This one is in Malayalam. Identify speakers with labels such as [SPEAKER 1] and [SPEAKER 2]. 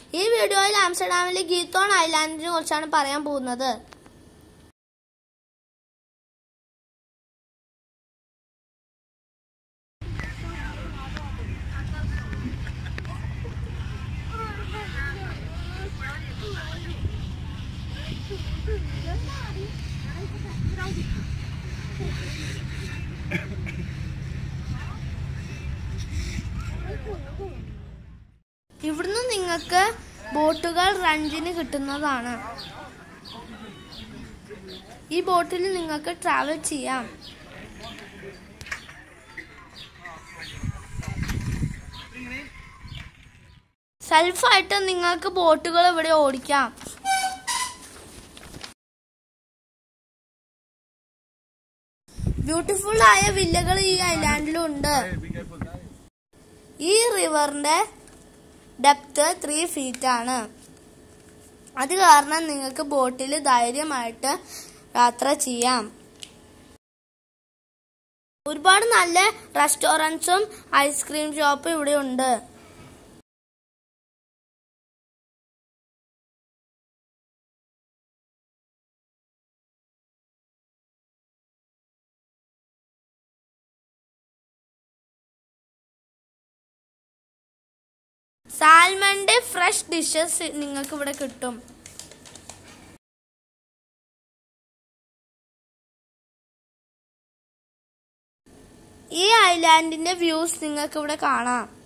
[SPEAKER 1] ഈ വീഡിയോയിൽ ആംസ്റ്റർഡാമിലെ ഗീത്തോൺ ഐലാൻഡിനെ കുറിച്ചാണ് പറയാൻ പോകുന്നത് ഇവിടുന്ന് നിങ്ങൾക്ക് ബോട്ടുകൾ റഞ്ചിന് കിട്ടുന്നതാണ് ഈ ബോട്ടിൽ നിങ്ങൾക്ക് ട്രാവൽ ചെയ്യാം സെൽഫായിട്ട് നിങ്ങൾക്ക് ബോട്ടുകൾ ഇവിടെ ഓടിക്കാം ബ്യൂട്ടിഫുൾ ആയ വില്ലകൾ ഈ ഐലാൻഡിലുണ്ട് ഈ റിവറിന്റെ ഡെപ്ത് ത്രീ ഫീറ്റ് ആണ് അത് കാരണം നിങ്ങൾക്ക് ബോട്ടിൽ ധൈര്യമായിട്ട് യാത്ര ചെയ്യാം ഒരുപാട് നല്ല റെസ്റ്റോറൻറ്റ്സും ഐസ്ക്രീം ഷോപ്പും ഇവിടെ ഉണ്ട് സാൽമന്റെ ഫ്രഷ് ഡിഷസ് നിങ്ങൾക്ക് ഇവിടെ കിട്ടും ഈ ഐലാൻഡിന്റെ വ്യൂസ് നിങ്ങൾക്ക് ഇവിടെ കാണാം